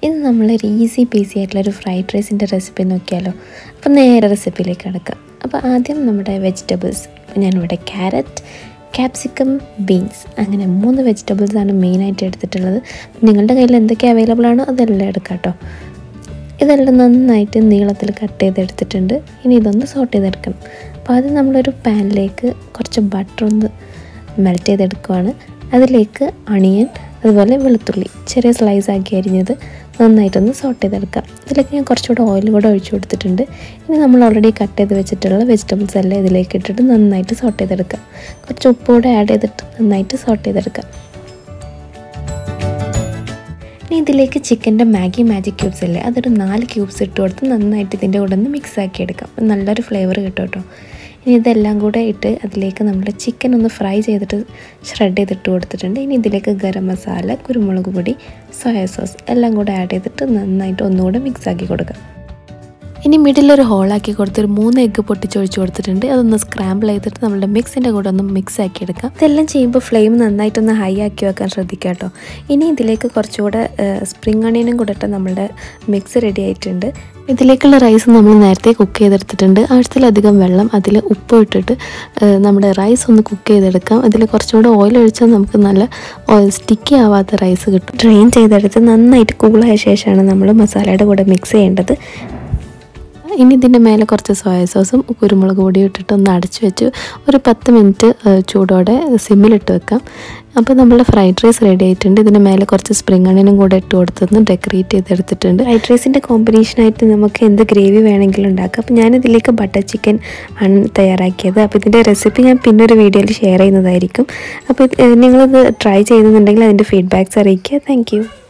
ഇത് നമ്മളൊരു easy peasy ആയിട്ടുള്ളൊരു ഫ്രൈഡ് റൈസിൻ്റെ റെസിപ്പി നോക്കിയാലോ അപ്പോൾ നേരെ റെസിപ്പിയിലേക്ക് കിടക്കാം അപ്പോൾ ആദ്യം നമ്മുടെ വെജിറ്റബിൾസ് ഞാനിവിടെ ക്യാരറ്റ് ക്യാപ്സിക്കം ബീൻസ് അങ്ങനെ മൂന്ന് വെജിറ്റബിൾസാണ് മെയിനായിട്ട് എടുത്തിട്ടുള്ളത് നിങ്ങളുടെ കയ്യിൽ എന്തൊക്കെ അവൈലബിൾ ആണോ അതെല്ലാം എടുക്കാം കേട്ടോ ഇതെല്ലാം നന്നായിട്ട് നീളത്തിൽ കട്ട് ചെയ്തെടുത്തിട്ടുണ്ട് ഇനി ഇതൊന്ന് സോട്ട് ചെയ്തെടുക്കണം അപ്പോൾ ആദ്യം നമ്മളൊരു പാനിലേക്ക് കുറച്ച് ബട്ടർ ഒന്ന് മെൽറ്റ് ചെയ്തെടുക്കുവാണ് അതിലേക്ക് അണിയൻ അതുപോലെ വെളുത്തുള്ളി ചെറിയ സ്ലൈസ് ആക്കി അരിഞ്ഞത് നന്നായിട്ടൊന്ന് സോട്ട് ചെയ്തെടുക്കാം ഇതിലേക്ക് ഞാൻ കുറച്ചുകൂടെ ഓയിൽ കൂടെ ഒഴിച്ചു കൊടുത്തിട്ടുണ്ട് ഇനി നമ്മൾ ഓൾറെഡി കട്ട് ചെയ്ത് വെച്ചിട്ടുള്ള വെജിറ്റബിൾസ് എല്ലാം ഇതിലേക്ക് ഇട്ടിട്ട് നന്നായിട്ട് സോട്ട് ചെയ്തെടുക്കാം കുറച്ച് ഉപ്പ് കൂടെ ആഡ് ചെയ്തിട്ട് നന്നായിട്ട് സോട്ട് ചെയ്തെടുക്കാം ഇനി ഇതിലേക്ക് ചിക്കൻ്റെ മാഗി മാജിക് ക്യൂബ്സ് അല്ലേ അതൊരു നാല് ക്യൂബ്സ് ഇട്ട് കൊടുത്ത് നന്നായിട്ട് ഇതിൻ്റെ കൂടെ ഒന്ന് മിക്സ് ആക്കി എടുക്കാം അപ്പം നല്ലൊരു ഫ്ലേവർ കിട്ടും കേട്ടോ ഇനി ഇതെല്ലാം കൂടെ ഇട്ട് അതിലേക്ക് നമ്മൾ ചിക്കൻ ഒന്ന് ഫ്രൈ ചെയ്തിട്ട് ഷ്രെഡ് ചെയ്തിട്ട് കൊടുത്തിട്ടുണ്ട് ഇനി ഇതിലേക്ക് ഗരം മസാല കുരുമുളക് പൊടി സോയ സോസ് എല്ലാം കൂടെ ആഡ് ചെയ്തിട്ട് നന്നായിട്ട് ഒന്നുകൂടെ മിക്സ് ആക്കി കൊടുക്കാം ഇനി മിഡിലൊരു ഹോളാക്കി കൊടുത്ത് ഒരു മൂന്ന് എഗ്ഗ് പൊട്ടിച്ചൊഴിച്ച് കൊടുത്തിട്ടുണ്ട് അതൊന്ന് സ്ക്രാമ്പിൾ ചെയ്തിട്ട് നമ്മുടെ മിക്സിൻ്റെ കൂടെ ഒന്ന് മിക്സ് ആക്കി എടുക്കാം ഇതെല്ലാം ചെയ്യുമ്പോൾ ഫ്ലെയിം നന്നായിട്ടൊന്ന് ഹൈ ആക്കി വെക്കാൻ ശ്രദ്ധിക്കുക കേട്ടോ ഇനി ഇതിലേക്ക് കുറച്ചുകൂടെ സ്പ്രിങ് അണിയനും കൂടെ ഇട്ട് നമ്മളുടെ മിക്സ് റെഡി ആയിട്ടുണ്ട് ഇതിലേക്കുള്ള റൈസ് നമ്മൾ നേരത്തെ കുക്ക് ചെയ്തെടുത്തിട്ടുണ്ട് ആഴ്ചയിലധികം വെള്ളം അതിൽ ഉപ്പ് ഇട്ടിട്ട് നമ്മുടെ റൈസ് ഒന്ന് കുക്ക് ചെയ്തെടുക്കാം അതിൽ കുറച്ചുകൂടെ ഓയിൽ ഒഴിച്ചാൽ നമുക്ക് നല്ല ഓയിൽ സ്റ്റിക്കി ആവാത്ത റൈസ് കിട്ടും ഡ്രെയിൻ ചെയ്തെടുത്ത് നന്നായിട്ട് കൂളായ ശേഷമാണ് നമ്മൾ മസാലയുടെ കൂടെ മിക്സ് ചെയ്യേണ്ടത് ഇനി ഇതിൻ്റെ മേലെ കുറച്ച് സോയ സോസും കുരുമുളക് പൊടിയും ഇട്ടിട്ട് ഒന്ന് അടച്ചു വെച്ച് ഒരു പത്ത് മിനിറ്റ് ചൂടോടെ സിമ്മിലിട്ട് വെക്കാം അപ്പോൾ നമ്മുടെ ഫ്രൈഡ് റൈസ് റെഡി ആയിട്ടുണ്ട് ഇതിൻ്റെ മേലെ കുറച്ച് സ്പ്രിംഗ് അണിനും കൂടെ ഇട്ട് കൊടുത്തൊന്ന് ഡെക്കറേറ്റ് ചെയ്തെടുത്തിട്ടുണ്ട് ഫ്രൈഡ് റൈസിൻ്റെ കോമ്പിനേഷനായിട്ട് നമുക്ക് എന്ത് ഗ്രേവി വേണമെങ്കിലും ഉണ്ടാക്കാം അപ്പോൾ ഞാനിതിലേക്ക് ബട്ടർ ചിക്കൻ ആണ് തയ്യാറാക്കിയത് അപ്പോൾ ഇതിൻ്റെ റെസിപ്പി ഞാൻ പിന്നെ ഒരു വീഡിയോയിൽ ഷെയർ ചെയ്യുന്നതായിരിക്കും അപ്പോൾ നിങ്ങളിത് ട്രൈ ചെയ്യുന്നുണ്ടെങ്കിൽ അതിൻ്റെ ഫീഡ്ബാക്ക്സ് അറിയിക്കുക താങ്ക്